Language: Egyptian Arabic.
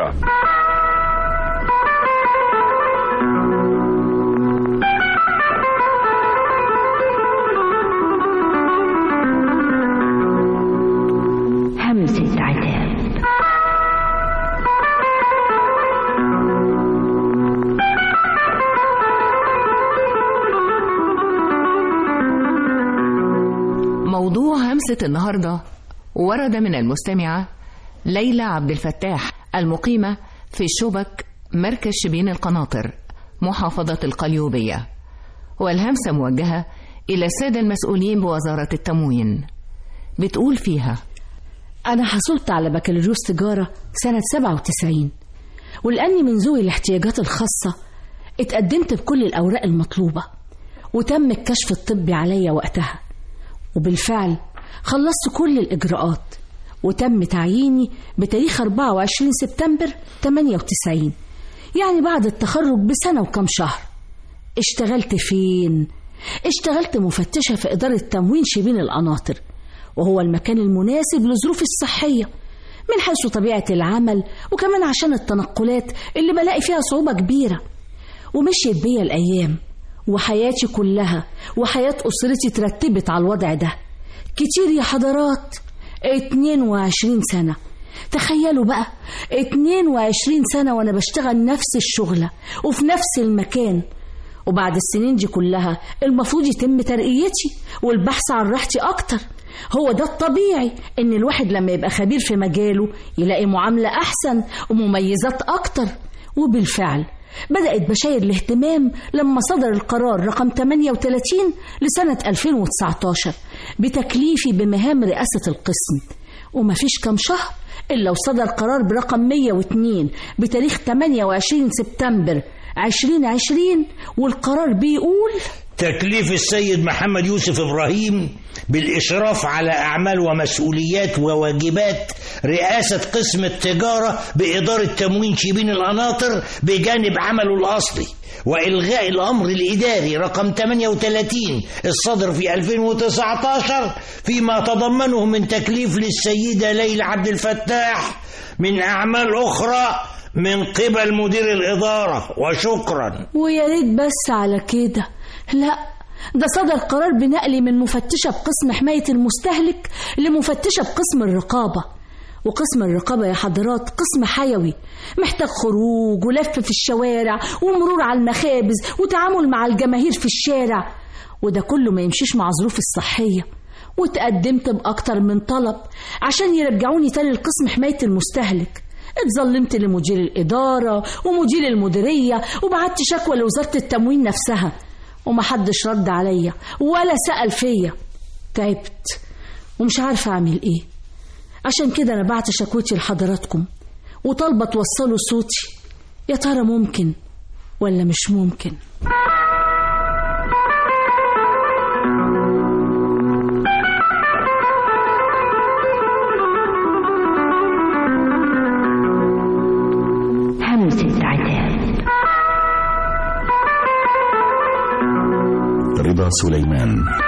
القاهرة همسة عتاب موضوع همسة النهاردة ورد من المستمعة ليلى عبد الفتاح المقيمة في شبك مركز شبين القناطر محافظة القليوبية والهمسة موجهة إلى السادة المسؤولين بوزارة التموين بتقول فيها أنا حصلت على بكالوريوس تجارة سنة 97 ولأني من ذوي الاحتياجات الخاصة اتقدمت بكل الأوراق المطلوبة وتم الكشف الطبي عليا وقتها وبالفعل خلصت كل الإجراءات وتم تعييني بتاريخ 24 سبتمبر 98 يعني بعد التخرج بسنة وكم شهر اشتغلت فين؟ اشتغلت مفتشة في إدارة تموين شبين القناطر وهو المكان المناسب لظروفي الصحية من حيث طبيعة العمل وكمان عشان التنقلات اللي بلاقي فيها صعوبة كبيرة ومشيت بيا الأيام وحياتي كلها وحياة أسرتي ترتبت على الوضع ده كتير يا حضرات 22 سنة تخيلوا بقى 22 سنة وأنا بشتغل نفس الشغلة وفي نفس المكان وبعد السنين دي كلها المفروض يتم ترقيتي والبحث عن راحتي أكتر هو ده الطبيعي إن الواحد لما يبقى خبير في مجاله يلاقي معاملة أحسن ومميزات أكتر وبالفعل بدأت بشاير الاهتمام لما صدر القرار رقم 38 لسنة 2019 بتكليفي بمهام رئاسة القسم ومفيش كام شهر إلا وصدر قرار برقم 102 بتاريخ 28 سبتمبر 2020 والقرار بيقول تكليف السيد محمد يوسف إبراهيم بالإشراف على أعمال ومسؤوليات وواجبات رئاسة قسم التجارة بإدارة تموين شبين القناطر بجانب عمله الأصلي وإلغاء الأمر الإداري رقم 38 الصدر في 2019 فيما تضمنه من تكليف للسيدة ليلى عبد الفتاح من أعمال أخرى من قبل مدير الإدارة وشكرا ويا ريت بس على كده لا ده صدر قرار بنقلي من مفتشة بقسم حماية المستهلك لمفتشة بقسم الرقابة وقسم الرقابة يا حضرات قسم حيوي محتاج خروج ولف في الشوارع ومرور على المخابز وتعامل مع الجماهير في الشارع وده كله ما يمشيش مع ظروفي الصحية وتقدمت بأكتر من طلب عشان يرجعوني تاني لقسم حماية المستهلك اتظلمت لمدير الإدارة ومدير المديرية وبعت شكوى لوزارة التموين نفسها ومحدش رد عليا ولا سأل فيا تعبت ومش عارفة أعمل إيه عشان كده أنا بعت شكوتي لحضراتكم وطالبة توصلوا صوتي يا ترى ممكن ولا مش ممكن همسة عتاب رضا سليمان